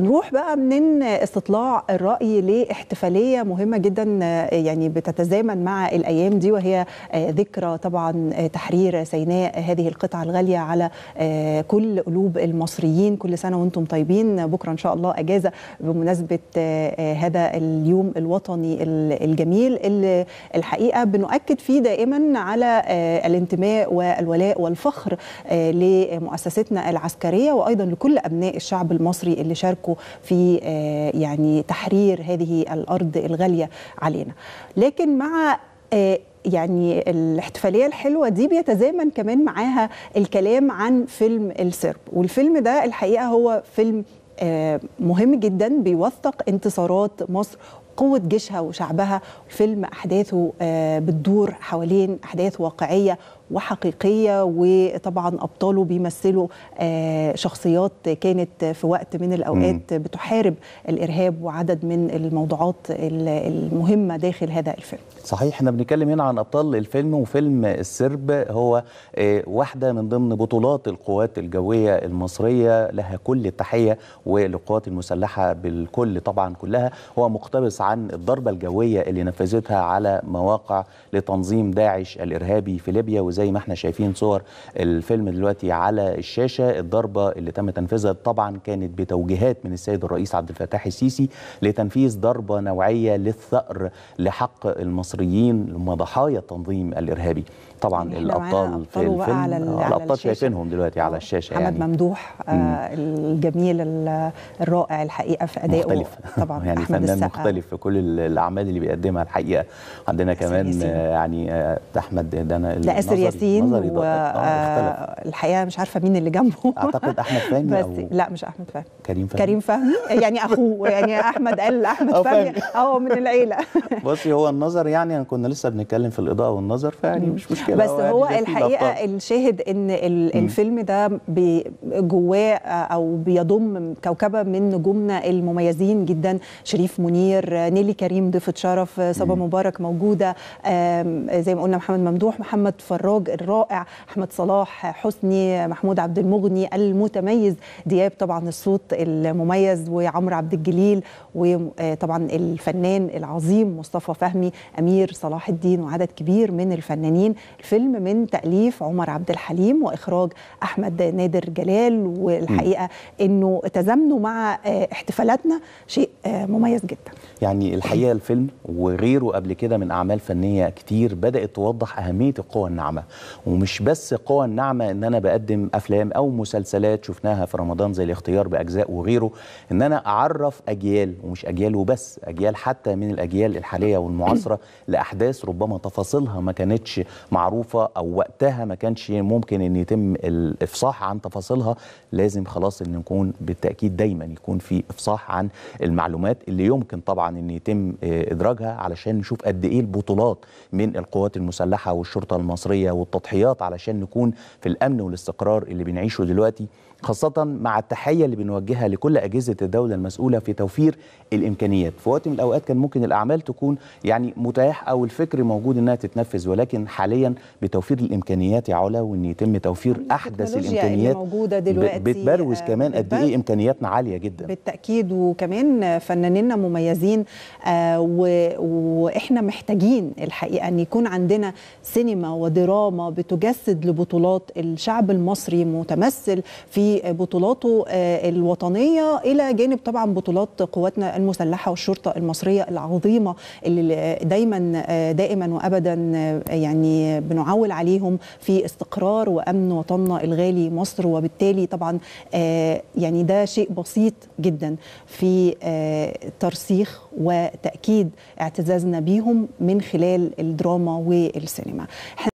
نروح بقى من استطلاع الرأي لاحتفالية مهمة جدا يعني بتتزامن مع الأيام دي وهي ذكرى طبعا تحرير سيناء هذه القطعة الغالية على كل قلوب المصريين كل سنة وانتم طيبين بكرة إن شاء الله أجازة بمناسبة هذا اليوم الوطني الجميل اللي الحقيقة بنؤكد فيه دائما على الانتماء والولاء والفخر لمؤسستنا العسكرية وأيضا لكل أبناء الشعب المصري اللي شاركوا في يعني تحرير هذه الارض الغاليه علينا لكن مع يعني الاحتفاليه الحلوه دي بيتزامن كمان معاها الكلام عن فيلم السرب والفيلم ده الحقيقه هو فيلم مهم جدا بيوثق انتصارات مصر قوة جيشها وشعبها فيلم أحداثه بتدور حوالين أحداث واقعية وحقيقية وطبعا أبطاله بيمثلوا شخصيات كانت في وقت من الأوقات بتحارب الإرهاب وعدد من الموضوعات المهمة داخل هذا الفيلم صحيح احنا بنتكلم هنا عن أبطال الفيلم وفيلم السرب هو واحدة من ضمن بطولات القوات الجوية المصرية لها كل التحية والقوات المسلحة بالكل طبعا كلها هو مقتبس عن الضربة الجوية اللي نفذتها على مواقع لتنظيم داعش الإرهابي في ليبيا وزي ما احنا شايفين صور الفيلم دلوقتي على الشاشة الضربة اللي تم تنفيذها طبعا كانت بتوجيهات من السيد الرئيس عبد الفتاح السيسي لتنفيذ ضربة نوعية للثأر لحق المصريين هم ضحايا التنظيم الإرهابي طبعا الأبطال في الفيلم على الأبطال شايفينهم دلوقتي على الشاشة محمد يعني ممدوح آه الجميل الرائع الحقيقة في أدائه مختلف طبعا يعني أحمد فنان السقا. مختلف في كل الأعمال اللي بيقدمها الحقيقة عندنا كمان ياسين. يعني آه، أحمد ده أنا لا آسر النظري- ياسين نظري ده- آه، اختلف. والحقيقة مش عارفة مين اللي جنبه أعتقد أحمد فهمي بس أو لا مش أحمد فهمي كريم فهمي كريم فهمي يعني أخوه يعني أحمد قال أحمد أو فهمي فهمي. أهو من العيلة بصي هو النظر يعني كنا لسه بنتكلم في الإضاءة والنظر فيعني مش مشكلة بس يعني هو ده في الحقيقه الأبطال. الشاهد ان ال- الفيلم ده بي- جواه او بيضم كوكبه من نجومنا المميزين جدا شريف منير نيلي كريم ضيفه شرف صبا مبارك موجوده آم، زي ما قلنا محمد ممدوح محمد فراج الرائع احمد صلاح حسني محمود عبد المغني المتميز دياب طبعا الصوت المميز وعمرو عبد الجليل وطبعا الفنان العظيم مصطفى فهمي امير صلاح الدين وعدد كبير من الفنانين الفيلم من تاليف عمر عبد الحليم واخراج احمد نادر جلال والحقيقه انه تزامنوا مع آه، احتفالاتنا شيء آه، مميز جدا يعني الحقيقه الفيلم وغيره قبل كده من اعمال فنيه كتير بدات توضح اهميه القوى الناعمه ومش بس القوى الناعمه ان انا بقدم افلام او مسلسلات شفناها في رمضان زي الاختيار باجزاء وغيره ان انا اعرف اجيال ومش اجيال وبس اجيال حتى من الاجيال الحاليه والمعاصره لاحداث ربما تفاصيلها ما كانتش معروفه او وقتها ما كانش ممكن ان يتم الافصاح عن تفاصيلها لازم خلاص ان نكون بالتاكيد دايما يكون في افصاح عن المعلومات اللي يمكن طبعا ان يتم آه، ادراجها علشان نشوف قد ايه البطولات من القوات المسلحه والشرطه المصريه والتضحيات علشان نكون في الامن والاستقرار اللي بنعيشه دلوقتي خاصة مع التحية اللي بنوجهها لكل أجهزة الدولة المسؤولة في توفير الإمكانيات في وقت من الأوقات كان ممكن الأعمال تكون يعني متاح أو الفكر موجود إنها تتنفذ ولكن حاليا بتوفير الإمكانيات يا علا وإن يتم توفير أحدث التكنولوجيا اللي الإمكانيات موجودة ب- دلوقتي، بتبروز آه، كمان قد بتبروز. إيه إمكانياتنا عالية جدا بالتاكيد وكمان فنانينا مميزين آه و- واحنا محتاجين الحقيقه ان يكون عندنا سينما ودراما بتجسد لبطولات الشعب المصري متمثل في بطولاته آه الوطنيه الى جانب طبعا بطولات قواتنا المسلحه والشرطه المصريه العظيمه اللي دايما آه دائما وابدا آه يعني بنعول عليهم في استقرار وامن وطننا الغالي مصر وبالتالي طبعا آه يعني ده شيء بسيط جدا في آه ترسيخ وتاكيد اعتزازنا بيهم من خلال الدراما والسينما